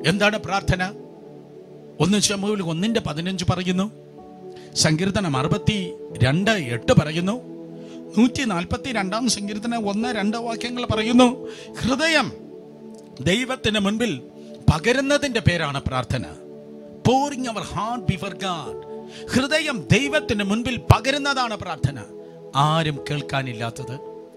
എന്താണ് പ്രാർത്ഥന ഒന്ന് ശമുവിൽ ഒന്നിന്റെ പതിനഞ്ച് പറയുന്നു സങ്കീർത്തനം അറുപത്തി രണ്ട് എട്ട് പറയുന്നു നൂറ്റി നാൽപ്പത്തി രണ്ടാം സങ്കീർത്തനം ഒന്ന് രണ്ട് വാക്യങ്ങൾ പറയുന്നു ഹൃദയം ദൈവത്തിന് മുൻപിൽ പകരുന്നതിന്റെ പേരാണ് പ്രാർത്ഥന pouring our heart before God ഹൃദയം ദൈവത്തിന് മുൻപിൽ പകരുന്നതാണ് പ്രാർത്ഥന ആരും കേൾക്കാനില്ലാത്തത്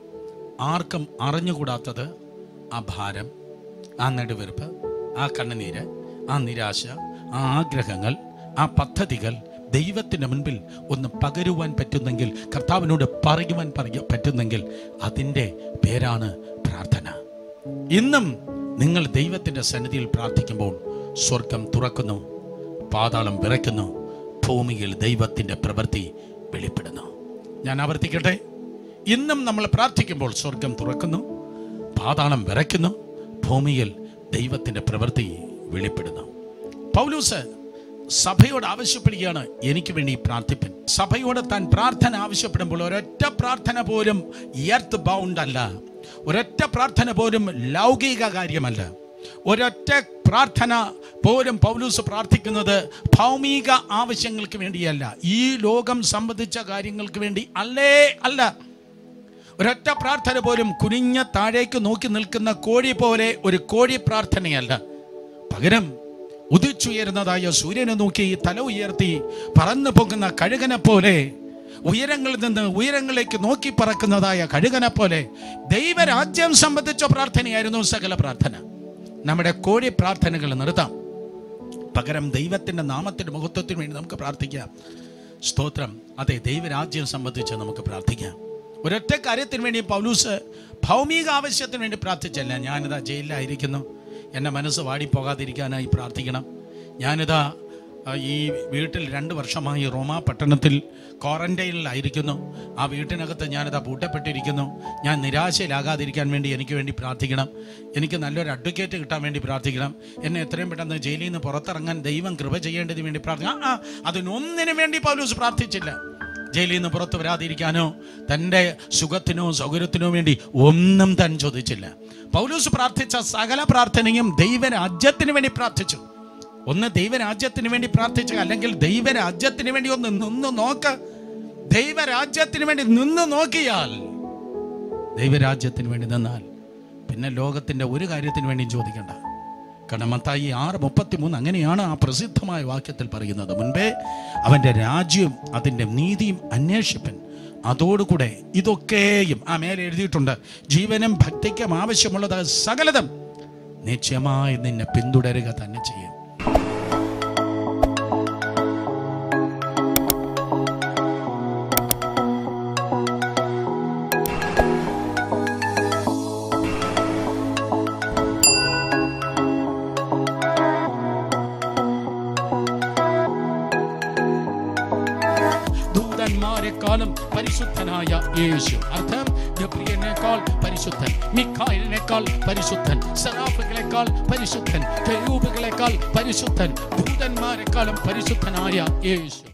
ആർക്കും അറിഞ്ഞുകൂടാത്തത് ആ ഭാരം ആ നെടുവെറുപ്പ് ആ കണ്ണുനീര് ആ നിരാശ ആ ആഗ്രഹങ്ങൾ ആ പദ്ധതികൾ ദൈവത്തിന് മുൻപിൽ ഒന്ന് പകരുവാൻ പറ്റുന്നെങ്കിൽ കർത്താവിനോട് പറയുവാൻ പറയ പറ്റുന്നെങ്കിൽ അതിൻ്റെ പേരാണ് പ്രാർത്ഥന ഇന്നും നിങ്ങൾ ദൈവത്തിൻ്റെ സന്നിധിയിൽ പ്രാർത്ഥിക്കുമ്പോൾ സ്വർഗം തുറക്കുന്നു പാതാളം വിറയ്ക്കുന്നു ഭൂമിയിൽ ദൈവത്തിൻ്റെ പ്രവൃത്തി വെളിപ്പെടുന്നു ഞാൻ ആവർത്തിക്കട്ടെ ഇന്നും നമ്മൾ പ്രാർത്ഥിക്കുമ്പോൾ സ്വർഗം തുറക്കുന്നു പാതാളം വിറയ്ക്കുന്നു ഭൂമിയിൽ ദൈവത്തിൻ്റെ പ്രവൃത്തി വെളിപ്പെടുന്നു പൗലൂസ് സഭയോട് ആവശ്യപ്പെടുകയാണ് എനിക്ക് വേണ്ടി പ്രാർത്ഥിപ്പൻ സഭയോട് താൻ പ്രാർത്ഥന ആവശ്യപ്പെടുമ്പോൾ ഒരൊറ്റ പ്രാർത്ഥന പോലും എർത്ത് ബൗണ്ട് അല്ല ഒരൊറ്റ പ്രാർത്ഥന പോലും ലൗകിക കാര്യമല്ല ഒരൊറ്റ പ്രാർത്ഥന പോലും പൗലൂസ് പ്രാർത്ഥിക്കുന്നത് ഭൗമിക ആവശ്യങ്ങൾക്ക് വേണ്ടിയല്ല ഈ ലോകം സംബന്ധിച്ച കാര്യങ്ങൾക്ക് വേണ്ടി അല്ലേ അല്ല ഒരൊറ്റ പ്രാർത്ഥന പോലും കുനിഞ്ഞ താഴേക്ക് നോക്കി നിൽക്കുന്ന കോഴി പോലെ ഒരു കോഴി പ്രാർത്ഥനയല്ല പകരം ഉദിച്ചുയരുന്നതായ സൂര്യനെ നോക്കി തല ഉയർത്തി പറന്നു പോകുന്ന കഴുകനെ പോലെ ഉയരങ്ങളിൽ നിന്ന് ഉയരങ്ങളിലേക്ക് നോക്കി പറക്കുന്നതായ കഴുകനെ പോലെ ദൈവരാജ്യം സംബന്ധിച്ച പ്രാർത്ഥനയായിരുന്നു സകല പ്രാർത്ഥന നമ്മുടെ കോഴി പ്രാർത്ഥനകൾ നിർത്താം പകരം ദൈവത്തിൻ്റെ നാമത്തിൻ്റെ മഹത്വത്തിന് വേണ്ടി നമുക്ക് പ്രാർത്ഥിക്കാം സ്തോത്രം അതെ ദൈവരാജ്യം സംബന്ധിച്ച് നമുക്ക് പ്രാർത്ഥിക്കാം ഒരൊറ്റ കാര്യത്തിന് വേണ്ടി പൗലൂസ് ഭൗമിക ആവശ്യത്തിന് വേണ്ടി പ്രാർത്ഥിച്ചല്ല ഞാനിതാ ജയിലിലായിരിക്കുന്നു എൻ്റെ മനസ്സ് വാടിപ്പോകാതിരിക്കാനായി പ്രാർത്ഥിക്കണം ഞാനിതാ ആ, ഈ വീട്ടിൽ രണ്ട് വർഷമായി റോമ പട്ടണത്തിൽ ക്വാറന്റൈനിലായിരിക്കുന്നു ആ വീട്ടിനകത്ത് ഞാനിതാ പൂട്ടപ്പെട്ടിരിക്കുന്നു ഞാൻ നിരാശയിലാകാതിരിക്കാൻ വേണ്ടി എനിക്ക് വേണ്ടി പ്രാർത്ഥിക്കണം എനിക്ക് നല്ലൊരു അഡ്വക്കേറ്റ് കിട്ടാൻ വേണ്ടി പ്രാർത്ഥിക്കണം എന്നെ എത്രയും പെട്ടെന്ന് ജയിലിൽ നിന്ന് പുറത്തിറങ്ങാൻ ദൈവം കൃപ ചെയ്യേണ്ടതിന് വേണ്ടി പ്രാർത്ഥിക്കണം ആ, ആ അതിനൊന്നിനു വേണ്ടി പൗലൂസ് പ്രാർത്ഥിച്ചില്ല ജയിലിൽ നിന്ന് പുറത്തു വരാതിരിക്കാനോ തൻ്റെ സുഖത്തിനോ സൗകര്യത്തിനോ വേണ്ടി ഒന്നും താൻ ചോദിച്ചില്ല പൗലൂസ് പ്രാർത്ഥിച്ച സകല പ്രാർത്ഥനയും ദൈവരാജ്യത്തിന് വേണ്ടി പ്രാർത്ഥിച്ചു ഒന്ന് ദൈവരാജ്യത്തിന് വേണ്ടി പ്രാർത്ഥിച്ചു അല്ലെങ്കിൽ ദൈവരാജ്യത്തിന് വേണ്ടി ഒന്ന് നിന്ന് നോക്ക് ദൈവരാജ്യത്തിന് വേണ്ടി നിന്ന് നോക്കിയാൽ ദൈവരാജ്യത്തിന് വേണ്ടി നിന്നാൽ പിന്നെ ലോകത്തിൻ്റെ ഒരു കാര്യത്തിന് വേണ്ടിയും ചോദിക്കണ്ട കാരണം മത്തായി ആറ് മുപ്പത്തി മൂന്ന് അങ്ങനെയാണ് ആ പ്രസിദ്ധമായ വാക്യത്തിൽ പറയുന്നത് മുൻപേ അവൻ്റെ രാജ്യവും അതിൻ്റെ നീതിയും അന്വേഷിപ്പൻ അതോടുകൂടെ ഇതൊക്കെയും ആ മേലെ എഴുതിയിട്ടുണ്ട് ജീവനും ഭക്തിക്കും ആവശ്യമുള്ളത് സകലതും നിശ്ചയമായി നിന്നെ പിന്തുടരുക തന്നെ ചെയ്യും ദൂതന്മാരെക്കാളും പരിശുദ്ധനായ യേശു അർത്ഥം ഗബ്രിയലിനേക്കാൾ പരിശുദ്ധൻ മിഖായിലിനേക്കാൾ പരിശുദ്ധൻ സറാഫുകളെക്കാൾ പരിശുദ്ധൻ കെരൂബുകളെക്കാൾ പരിശുദ്ധൻ ദൂതന്മാരെക്കാളും പരിശുദ്ധനായ യേശു